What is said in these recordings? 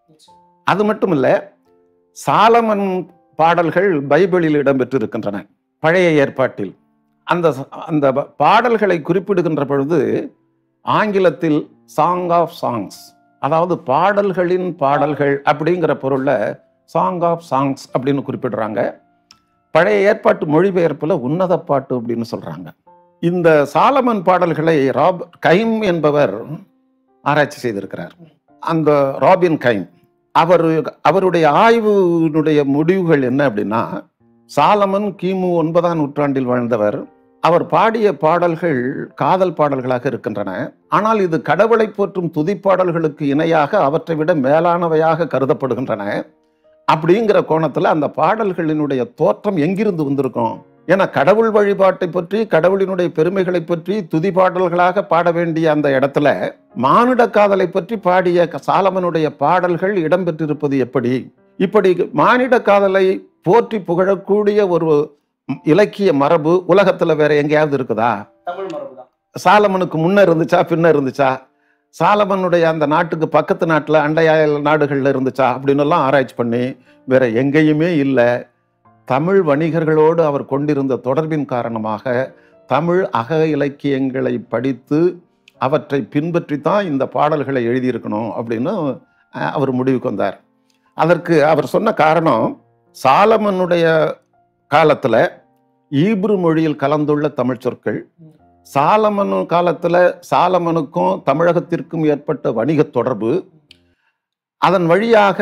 அது மட்டும் இல்ல சாலமன் பாடல்கள் பைபிளில் இடம்பெற்றிருக்கின்றன பழைய ஏற்பாட்டில் அந்த அந்த ப- பாடல்களை குறிப்பிடுகின்ற பொழுது ஆங்கிலத்தில் சாங் ஆஃப் சாங்ஸ் அதாவது பாடல்களின் பாடல்கள் அப்படிங்கிற பொருள்ல சாங் ஆஃப் சாங்ஸ் அப்படின்னு குறிப்பிடுறாங்க பழைய ஏற்பாட்டு மொழிபெயர்ப்புல உன்னத பாட்டு அப்படின்னு சொல்றாங்க இந்த சாலமன் பாடல்களை ராப் கைம் என்பவர் ஆராய்ச்சி செய்திருக்கிறார் அந்த ராபின் கைம் அவர் அவருடைய ஆய்வினுடைய முடிவுகள் என்ன அப்படின்னா சாலமன் கிமு ஒன்பதாம் நூற்றாண்டில் வாழ்ந்தவர் அவர் பாடிய பாடல்கள் காதல் பாடல்களாக இருக்கின்றன ஆனால் இது கடவுளை போற்றும் துதிப்பாடல்களுக்கு இணையாக அவற்றை விட மேலானவையாக கருதப்படுகின்றன அப்படிங்கிற கோணத்துல அந்த பாடல்களினுடைய தோற்றம் எங்கிருந்து வந்திருக்கும் ஏன்னா கடவுள் வழிபாட்டை பற்றி கடவுளினுடைய பெருமைகளை பற்றி துதி பாடல்களாக பாட வேண்டிய அந்த இடத்துல மானுட காதலை பற்றி பாடிய க- சாலமனுடைய பாடல்கள் இடம்பெற்றிருப்பது எப்படி இப்படி மானிட காதலை போற்றி புகழக்கூடிய ஒரு ம், இலக்கிய மரபு உலகத்துல வேற எங்கேயாவது இருக்குதா தமிழ் மரபு தான் சாலமனுக்கு முன்ன இருந்துச்சா பின்ன இருந்துச்சா சாலமனுடைய அந்த நாட்டுக்கு பக்கத்து நாட்டுல அண்டையாயல் நாடுகள்ல இருந்துச்சா அப்படின்னு எல்லாம் ஆராய்ச்சி பண்ணி வேற எங்கேயுமே இல்லை தமிழ் வணிகர்களோடு அவர் கொண்டிருந்த தொடர்பின் காரணமாக தமிழ் அக இலக்கியங்களை படித்து அவற்றை பின்பற்றி தான் இந்த பாடல்களை எழுதியிருக்கணும் அப்படின்னு அஹ், அவர் முடிவுக்கு வந்தார் அதற்கு அவர் சொன்ன காரணம் சாலமனுடைய காலத்துல ஈப்ரு மொழியில் கலந்துள்ள தமிழ் சொற்கள் சாலமனு காலத்துல சாலமனுக்கும் தமிழகத்திற்கும் ஏற்பட்ட வணிக தொடர்பு அதன் வழியாக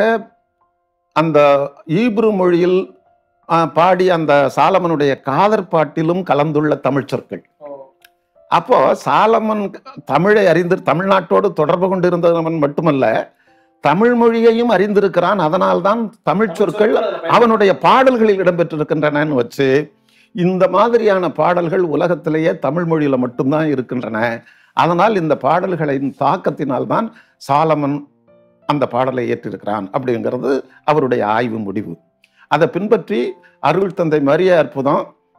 அந்த ஈப்ரு மொழியில் ஆஹ், பாடிய அந்த சாலமனுடைய காதற் பாட்டிலும் கலந்துள்ள தமிழ் சொற்கள் அப்போ சாலமன் தமிழை அறிந்து தமிழ்நாட்டோடு தொடர்பு கொண்டிருந்தவன் மட்டுமல்ல தமிழ் மொழியையும் அறிந்திருக்கிறான் அதனால்தான் தமிழ் சொற்கள் அவனுடைய பாடல்களில் இடம்பெற்றிருக்கின்றனன்னு வச்சு இந்த மாதிரியான பாடல்கள் உலகத்திலேயே தமிழ் மொழியில மட்டும்தான் இருக்கின்றன அதனால் இந்த பாடல்களின் தாக்கத்தினால்தான் சாலமன் அந்த பாடலை ஏற்றிருக்கிறான் அப்படிங்கிறது அவருடைய ஆய்வு முடிவு அதை பின்பற்றி அருள் தந்தை மரிய அற்புதம்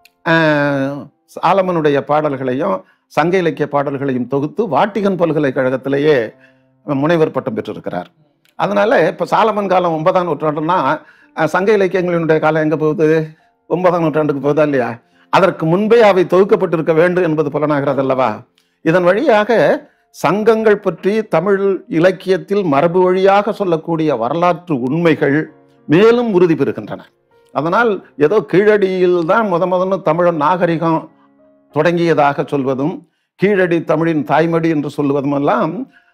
ஆஹ், சாலமனுடைய பாடல்களையும் சங்க இலக்கிய பாடல்களையும் தொகுத்து வாட்டிகன் பல்கலைக்கழகத்திலேயே முனைவர் பட்டம் பெற்றிருக்கிறார் அதனால இப்ப சாலமன் காலம் ஒன்பதாம் நூற்றாண்டுனா அஹ், சங்க இலக்கியங்களினுடைய காலம் எங்க போகுது ஒன்பதாம் நூற்றாண்டுக்கு போகுதா இல்லையா அதற்கு முன்பே அவை தொகுக்கப்பட்டிருக்க வேண்டும் என்பது புலனாகிறது அல்லவா இதன் வழியாக சங்கங்கள் பற்றி தமிழ் இலக்கியத்தில் மரபு வழியாக சொல்லக்கூடிய வரலாற்று உண்மைகள் மேலும் உறுதி பெறுகின்றன அதனால் ஏதோ கீழடியில் தான் முத முதல்ல தமிழ் நாகரிகம் தொடங்கியதாக சொல்வதும் கீழடி தமிழின் தாய்மொழி என்று சொல்லுவதும் எல்லாம்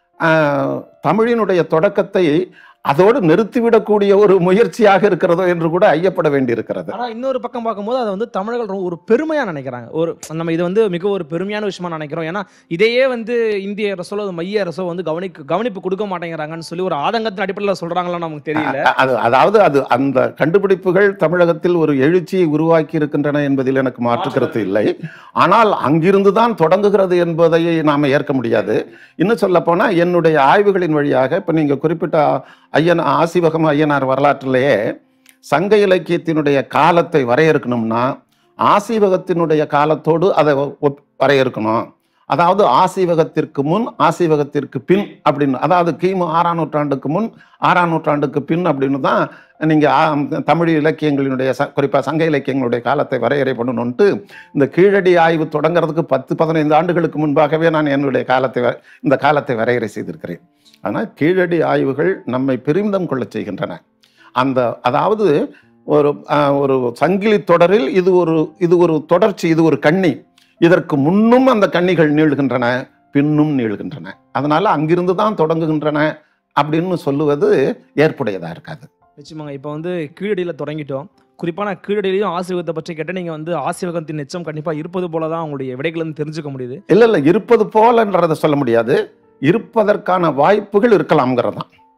ஆஹ், தமிழினுடைய தொடக்கத்தை அதோடு நிறுத்திவிடக்கூடிய ஒரு முயற்சியாக இருக்கிறதோ என்று கூட ஐயப்பட வேண்டியிருக்கிறது ஆனா இன்னொரு பக்கம் பார்க்கும்போது அதை வந்து தமிழர்கள் ரொம்ப ஒரு பெருமையா நினைக்கிறாங்க ஒரு நம்ம இது வந்து மிக ஒரு பெருமையான விஷயமா நினைக்கிறோம் ஏன்னா இதையே வந்து இந்திய அரசோ அல்லது மைய அரசோ வந்து கவனிக்க கவனிப்பு கொடுக்க மாட்டேங்கிறாங்கன்னு சொல்லி ஒரு ஆதங்கத்தின் அடிப்படையில் சொல்றாங்களா நமக்கு தெரியல அது அதாவது அது அந்த கண்டுபிடிப்புகள் தமிழகத்தில் ஒரு எழுச்சியை உருவாக்கி இருக்கின்றன என்பதில் எனக்கு மாற்று கருத்து இல்லை ஆனால் அங்கிருந்து தான் தொடங்குகிறது என்பதை நாம ஏற்க முடியாது இன்னும் சொல்ல போனா என்னுடைய ஆய்வுகளின் வழியாக இப்ப நீங்க குறிப்பிட்ட ஐயன் ஆசிவகம் ஐயனார் வரலாற்றிலேயே சங்க இலக்கியத்தினுடைய காலத்தை வரையறுக்கணும்னா ஆசீவகத்தினுடைய காலத்தோடு அதை ஒப்- வரையறுக்கணும் அதாவது ஆசீவகத்திற்கு முன் ஆசீவகத்திற்கு பின் அப்படின்னு அதாவது கிமு ஆறாம் நூற்றாண்டுக்கு முன் ஆறாம் நூற்றாண்டுக்கு பின் அப்படின்னு தான் நீங்க ஆ- தமிழ் இலக்கியங்களினுடைய ச குறிப்பாக சங்க இலக்கியங்களுடைய காலத்தை வரையறை பண்ணணும்ட்டு இந்த கீழடி ஆய்வு தொடங்குறதுக்கு பத்து பதினைந்து ஆண்டுகளுக்கு முன்பாகவே நான் என்னுடைய காலத்தை வ- இந்த காலத்தை வரையறை செய்திருக்கிறேன் ஆனால் கீழடி ஆய்வுகள் நம்மை பெருமிதம் கொள்ளச் செய்கின்றன அந்த அதாவது ஒரு ஆஹ், ஒரு சங்கிலி தொடரில் இது ஒரு இது ஒரு தொடர்ச்சி இது ஒரு கண்ணி இதற்கு முன்னும் அந்த கண்ணிகள் நீள்கின்றன பின்னும் நீள்கின்றன அதனால அங்கிருந்து தான் தொடங்குகின்றன அப்படின்னு சொல்லுவது ஏற்புடையதா இருக்காது நிச்சயமாங்க இப்போ வந்து கீழடியில் தொடங்கிட்டோம் குறிப்பான கீழடியிலையும் ஆசீர்வாதத்தை பற்றி கேட்டால் நீங்கள் வந்து ஆசீர்வாதத்தின் நிச்சயம் கண்டிப்பாக இருப்பது போல தான் உங்களுடைய விடைகள் வந்து தெரிஞ்சுக்க முடியுது இல்ல இல்ல இருப்பது போலன்றதை சொல்ல முடியாது இருப்பதற்கான வாய்ப்புகள் இருக்கலாம்ங்கிறது தான்